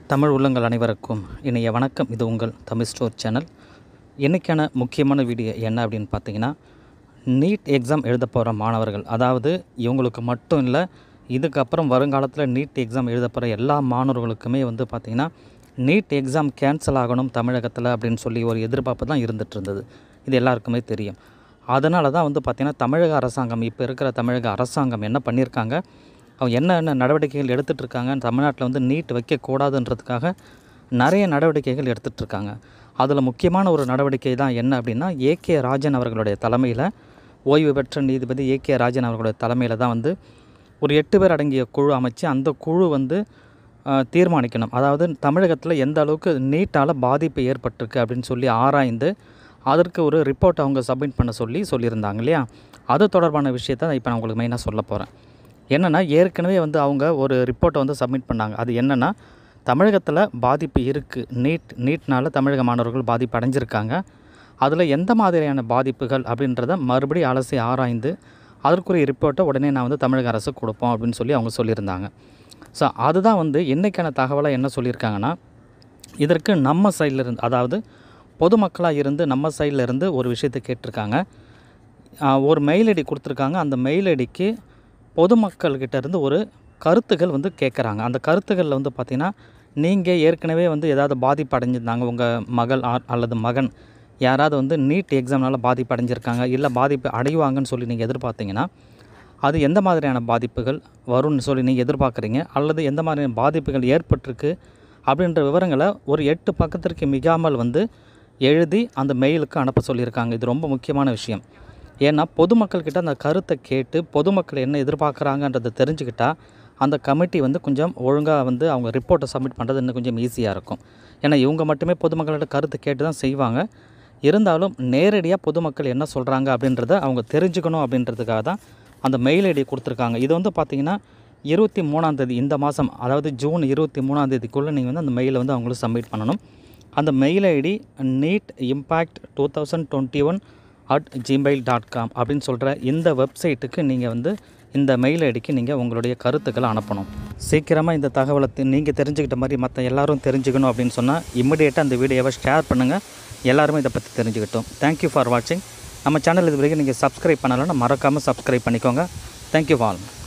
தமிழ் உள்ளங்கள் அனைவருக்கும் இனிய வணக்கம் இது உங்கள் தமிழ் ஸ்டோர் சேனல் இன்றைக்கான முக்கியமான வீடியோ என்ன அப்படின்னு பார்த்தீங்கன்னா நீட் எக்ஸாம் எழுத போகிற மாணவர்கள் அதாவது இவங்களுக்கு மட்டும் இல்லை இதுக்கப்புறம் வருங்காலத்தில் நீட் எக்ஸாம் எழுத போகிற எல்லா மாணவர்களுக்குமே வந்து பார்த்திங்கன்னா நீட் எக்ஸாம் கேன்சல் ஆகணும் தமிழகத்தில் அப்படின்னு சொல்லி ஒரு எதிர்பார்ப்பு தான் இருந்துட்டு இருந்தது இது எல்லாருக்குமே தெரியும் அதனால தான் வந்து பார்த்திங்கன்னா தமிழக அரசாங்கம் இப்போ இருக்கிற தமிழக அரசாங்கம் என்ன பண்ணியிருக்காங்க அவங்க என்னென்ன நடவடிக்கைகள் எடுத்துகிட்டு இருக்காங்க தமிழ்நாட்டில் வந்து நீட் வைக்கக்கூடாதுன்றதுக்காக நிறைய நடவடிக்கைகள் எடுத்துகிட்டு இருக்காங்க அதில் முக்கியமான ஒரு நடவடிக்கை தான் என்ன அப்படின்னா ஏகே ராஜன் அவர்களுடைய தலைமையில் ஓய்வு பெற்ற நீதிபதி ஏகே ராஜன் அவர்களுடைய தலைமையில் தான் வந்து ஒரு எட்டு பேர் அடங்கிய குழு அமைச்சு அந்த குழு வந்து ஆஹ், தீர்மானிக்கணும் அதாவது தமிழகத்தில் எந்த அளவுக்கு நீட்டால் பாதிப்பு ஏற்பட்டிருக்கு அப்படின்னு சொல்லி ஆராய்ந்து அதற்கு ஒரு ரிப்போர்ட் அவங்க சப்மிட் பண்ண சொல்லி சொல்லியிருந்தாங்க இல்லையா அது தொடர்பான விஷயத்தை இப்போ நான் உங்களுக்கு மெயினாக சொல்ல போகிறேன் என்னென்னா ஏற்கனவே வந்து அவங்க ஒரு ரிப்போர்ட்டை வந்து சப்மிட் பண்ணாங்க அது என்னென்னா தமிழகத்தில் பாதிப்பு இருக்குது நீட் நீட்னால தமிழக மாணவர்கள் பாதிப்பு அடைஞ்சிருக்காங்க அதில் எந்த மாதிரியான பாதிப்புகள் அப்படின்றத மறுபடியும் அலசி ஆராய்ந்து அதற்குரிய ரிப்போர்ட்டை உடனே நான் வந்து தமிழக அரசு கொடுப்போம் அப்படின்னு சொல்லி அவங்க சொல்லியிருந்தாங்க ஸோ அதுதான் வந்து இன்றைக்கான தகவலாக என்ன சொல்லியிருக்காங்கன்னா இதற்கு நம்ம சைடில் இருந்து அதாவது பொதுமக்களாக இருந்து நம்ம சைடில் இருந்து ஒரு விஷயத்தை கேட்டிருக்காங்க ஆஹ் ஒரு மெயில் ஐடி கொடுத்துருக்காங்க அந்த மெயில் ஐடிக்கு பொதுமக்கள்கிட்ட இருந்து ஒரு கருத்துகள் வந்து கேட்குறாங்க அந்த கருத்துக்களில் வந்து பார்த்திங்கன்னா நீங்கள் ஏற்கனவே வந்து ஏதாவது பாதிப்பு அடைஞ்சிருந்தாங்க உங்கள் மகள் ஆ- அல்லது மகன் யாராவது வந்து நீட் எக்ஸாம்னால பாதிப்பு அடைஞ்சிருக்காங்க இல்லை பாதிப்பு அடைவாங்கன்னு சொல்லி நீங்கள் எதிர்பார்த்தீங்கன்னா அது எந்த மாதிரியான பாதிப்புகள் வரும்னு சொல்லி நீங்கள் எதிர்பார்க்குறீங்க அல்லது எந்த மாதிரியான பாதிப்புகள் ஏற்பட்டிருக்கு அப்படின்ற விவரங்களை ஒரு எட்டு பக்கத்திற்கு மிகாமல் வந்து எழுதி அந்த மெயிலுக்கு அனுப்ப சொல்லியிருக்காங்க இது ரொம்ப முக்கியமான விஷயம் ஏன்னா பொதுமக்கள்கிட்ட அந்த கருத்தை கேட்டு பொதுமக்கள் என்ன எதிர்பார்க்குறாங்கன்றதை தெரிஞ்சுக்கிட்டா அந்த கமிட்டி வந்து கொஞ்சம் ஒழுங்காக வந்து அவங்க ரிப்போர்ட்டை சப்மிட் பண்ணுறது இன்னும் கொஞ்சம் ஈஸியாக இருக்கும் ஏன்னா இவங்க மட்டுமே பொதுமக்களோட கருத்து கேட்டு தான் செய்வாங்க இருந்தாலும் நேரடியாக பொதுமக்கள் என்ன சொல்கிறாங்க அப்படின்றத அவங்க தெரிஞ்சுக்கணும் அப்படின்றதுக்காக தான் அந்த மெயில் ஐடி கொடுத்துருக்காங்க இது வந்து பார்த்திங்கன்னா இருபத்தி மூணாந்தேதி இந்த மாதம் அதாவது ஜூன் இருபத்தி மூணாந்தேதிக்குள்ளே நீங்கள் வந்து அந்த மெயிலை வந்து அவங்களுக்கு சப்மிட் பண்ணணும் அந்த mail ID NEET impact two thousand twenty one at Gmail dot com அப்படின்னு சொல்கிற இந்த வெப்சைட்டுக்கு நீங்கள் வந்து இந்த மெயில் ஐடிக்கு நீங்கள் உங்களுடைய கருத்துக்களை அனுப்பணும் சீக்கிரமாக இந்த தகவலை நீங்கள் தெரிஞ்சுக்கிட்ட மாதிரி மற்ற எல்லாரும் தெரிஞ்சுக்கணும் அப்படின்னு சொன்னால் இம்மிடியேட்டாக அந்த வீடியோவை ஷேர் பண்ணுங்கள் எல்லாருமே இதை பற்றி தெரிஞ்சுக்கிட்டோம் தேங்க்யூ ஃபார் வாட்சிங் நம்ம சேனல் இது வரைக்கும் நீங்கள் சப்ஸ்கிரைப் பண்ணலைன்னா மறக்காமல் சப்ஸ்கிரைப் பண்ணிக்கோங்க தேங்க்யூ ஃபால்